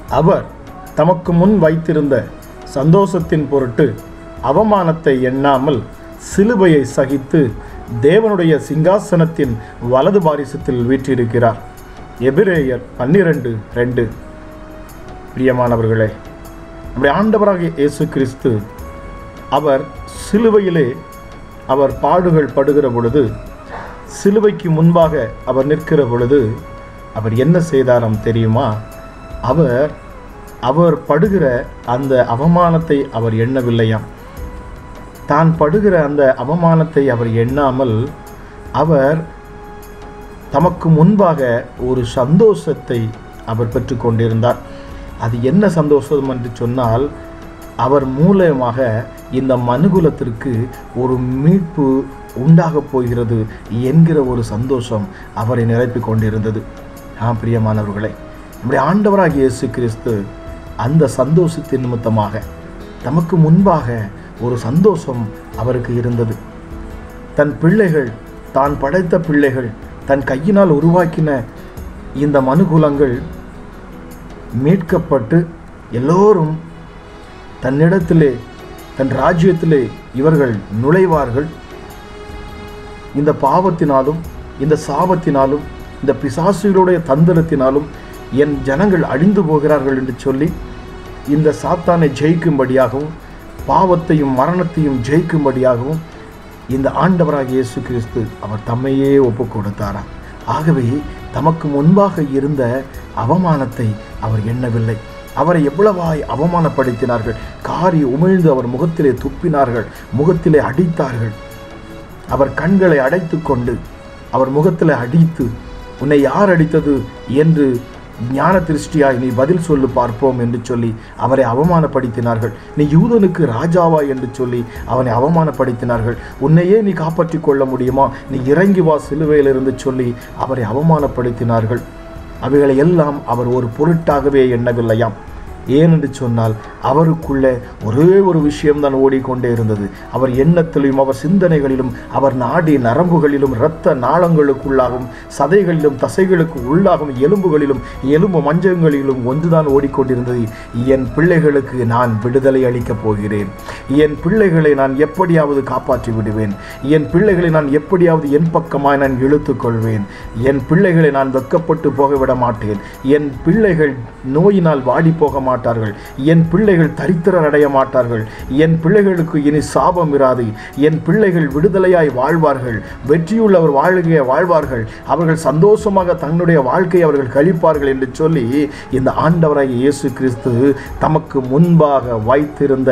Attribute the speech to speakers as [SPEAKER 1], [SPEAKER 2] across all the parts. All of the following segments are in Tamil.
[SPEAKER 1] அவர் தமக்கு முன் வைத்திருந்த சந்தோஷத்தின் பொருட்டு அவமானத்தை எண்ணாமல் சிலுவையை சகித்து தேவனுடைய சிங்காசனத்தின் வலது பாரிசத்தில் வீற்றிருக்கிறார் எபிரேயர் பன்னிரண்டு ரெண்டு பிரியமானவர்களே நம்முடைய ஆண்டவராகிய இயேசு கிறிஸ்து அவர் சிலுவையிலே அவர் பாடுகள் படுகிற பொழுது சிலுவைக்கு முன்பாக அவர் நிற்கிற பொழுது அவர் என்ன செய்தாராம் தெரியுமா அவர் அவர் படுகிற அந்த அவமானத்தை அவர் எண்ணவில்லையாம் தான் படுகிற அந்த அவமானத்தை அவர் எண்ணாமல் அவர் தமக்கு முன்பாக ஒரு சந்தோஷத்தை அவர் பெற்றுக்கொண்டிருந்தார் அது என்ன சந்தோஷம் என்று சொன்னால் அவர் மூலயமாக இந்த மனுகுலத்திற்கு ஒரு மீட்பு உண்டாகப் போகிறது என்கிற ஒரு சந்தோஷம் அவரை நிரப்பிக் கொண்டிருந்தது ஆ பிரியமானவர்களே நம்முடைய ஆண்டவராகிய இயேசு கிறிஸ்து அந்த சந்தோஷத்தின் நிமித்தமாக தமக்கு முன்பாக ஒரு சந்தோஷம் அவருக்கு இருந்தது தன் பிள்ளைகள் தான் படைத்த பிள்ளைகள் தன் கையினால் உருவாக்கின இந்த மனுகுலங்கள் மீட்கப்பட்டு எல்லோரும் தன்னிடத்திலே தன் ராஜ்யத்திலே இவர்கள் நுழைவார்கள் இந்த பாவத்தினாலும் இந்த சாபத்தினாலும் இந்த பிசாசுகளுடைய தந்திரத்தினாலும் என் ஜனங்கள் அழிந்து போகிறார்கள் என்று சொல்லி இந்த சாத்தானை ஜெயிக்கும்படியாகவும் பாவத்தையும் மரணத்தையும் ஜெயிக்கும்படியாகவும் இந்த ஆண்டவராகிய இயேசு கிறிஸ்து அவர் தம்மையே ஒப்பு கொடுத்தாராம் ஆகவே தமக்கு முன்பாக இருந்த அவமானத்தை அவர் எண்ணவில்லை அவரை எவ்வளவாய் அவமானப்படுத்தினார்கள் காரி உமிழ்ந்து அவர் முகத்திலே துப்பினார்கள் முகத்திலே அடித்தார்கள் அவர் கண்களை அடைத்து கொண்டு அவர் முகத்தில் அடித்து உன்னை யார் அடித்தது என்று ஞான திருஷ்டியாய் நீ பதில் சொல்லு பார்ப்போம் என்று சொல்லி அவரை அவமானப்படுத்தினார்கள் நீ யூதனுக்கு ராஜாவா என்று சொல்லி அவனை அவமானப்படுத்தினார்கள் உன்னையே நீ காப்பாற்றிக் கொள்ள முடியுமா நீ இறங்கி வா சிலுவையிலிருந்து சொல்லி அவரை அவமானப்படுத்தினார்கள் அவைகளை எல்லாம் அவர் ஒரு பொருட்டாகவே எண்ணவில்லையாம் ஏனென்று சொன்னால் அவருக்குள்ளே ஒரே ஒரு விஷயம்தான் ஓடிக்கொண்டே இருந்தது அவர் எண்ணத்திலும் அவர் சிந்தனைகளிலும் அவர் நாடி நரம்புகளிலும் இரத்த நாளங்களுக்குள்ளாகவும் சதைகளிலும் தசைகளுக்கு உள்ளாகும் எலும்புகளிலும் எலும்பு மஞ்சங்களிலும் ஒன்றுதான் ஓடிக்கொண்டிருந்தது என் பிள்ளைகளுக்கு நான் விடுதலை அளிக்கப் போகிறேன் என் பிள்ளைகளை நான் எப்படியாவது காப்பாற்றி விடுவேன் என் பிள்ளைகளை நான் எப்படியாவது என் பக்கமாய் நான் இழுத்துக் கொள்வேன் என் பிள்ளைகளை நான் வெக்கப்பட்டு போகவிட மாட்டேன் என் பிள்ளைகள் நோயினால் வாடி போக மாட்டார்கள் என் பிள்ளைகள் தரித்திரர் அடைய மாட்டார்கள் என் பிள்ளைகளுக்கு இனி சாபம் இராது என் பிள்ளைகள் விடுதலையாய் வாழ்வார்கள் வெற்றியுள்ளவர் வாழ்க்கையை வாழ்வார்கள் அவர்கள் சந்தோஷமாக தன்னுடைய வாழ்க்கையை அவர்கள் கழிப்பார்கள் என்று சொல்லி இந்த ஆண்டவராகிய இயேசு கிறிஸ்து தமக்கு முன்பாக வைத்திருந்த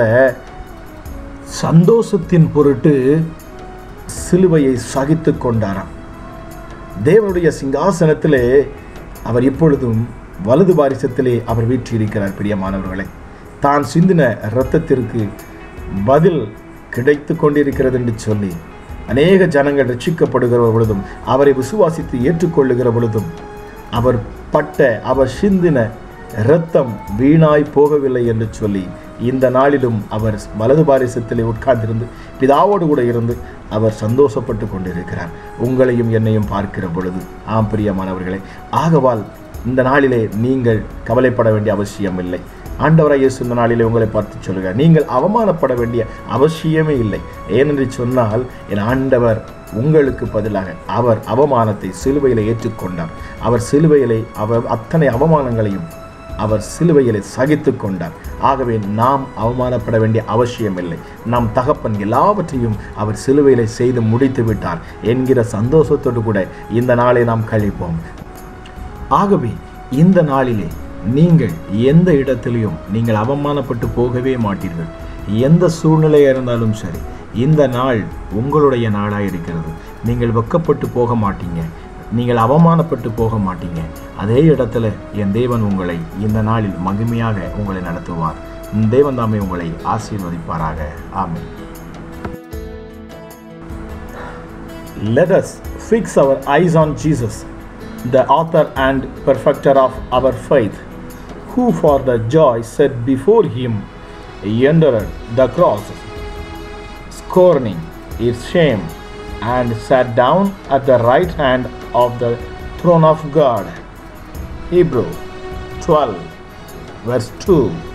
[SPEAKER 1] சந்தோஷத்தின் பொருட்டு சிலுவையை சகித்து கொண்டாராம் தேவனுடைய சிங்காசனத்திலே அவர் இப்பொழுதும் வலது பாரிசத்திலே அவர் வீற்றிருக்கிறார் பிரியமானவர்களே தான் சிந்தின இரத்தத்திற்கு பதில் கிடைத்து கொண்டிருக்கிறது என்று சொல்லி அநேக ஜனங்கள் ரட்சிக்கப்படுகிற பொழுதும் அவரை விசுவாசித்து ஏற்றுக்கொள்ளுகிற பொழுதும் அவர் பட்ட அவர் சிந்தின இரத்தம் வீணாய் போகவில்லை என்று சொல்லி இந்த நாளிலும் அவர் வலது பாரிசத்திலே உட்கார்ந்திருந்து பிதாவோடு கூட இருந்து அவர் சந்தோஷப்பட்டு கொண்டிருக்கிறார் உங்களையும் என்னையும் பார்க்கிற பொழுது ஆம் பிரியமானவர்களே ஆகவால் இந்த நாளிலே நீங்கள் கவலைப்பட வேண்டிய அவசியம் இல்லை ஆண்டவராய் இயேசு இந்த நாளிலே உங்களை பார்த்து சொல்லுகிறார் நீங்கள் அவமானப்பட வேண்டிய அவசியமே இல்லை ஏனென்று சொன்னால் என் ஆண்டவர் உங்களுக்கு பதிலாக அவர் அவமானத்தை சிலுவையிலே ஏற்றுக்கொண்டார் அவர் சிலுவையிலே அவர் அத்தனை அவமானங்களையும் அவர் சிலுவையிலே சகித்து கொண்டார் ஆகவே நாம் அவமானப்பட வேண்டிய அவசியமில்லை நம் தகப்பன் எல்லாவற்றையும் அவர் சிலுவையிலே செய்து முடித்து விட்டார் என்கிற சந்தோஷத்தோடு கூட இந்த நாளை நாம் கழிப்போம் ஆகவே இந்த நாளிலே நீங்கள் எந்த இடத்திலையும் நீங்கள் அவமானப்பட்டு போகவே மாட்டீர்கள் எந்த சூழ்நிலையாக இருந்தாலும் சரி இந்த நாள் உங்களுடைய நாளாக இருக்கிறது நீங்கள் வெக்கப்பட்டு போக மாட்டீங்க நீங்கள் அவமானப்பட்டு போக மாட்டீங்க அதே இடத்துல என் தேவன் உங்களை இந்த நாளில் மகிமையாக உங்களை நடத்துவார் தேவன் தாமே உங்களை ஆசீர்வதிப்பாராக ஆமென் Let us fix our eyes on Jesus, the author and perfecter of our faith, who for the joy set before him endured the cross, scorning its shame, and sat down at the right hand of the throne of God. Hebrew 12, verse 2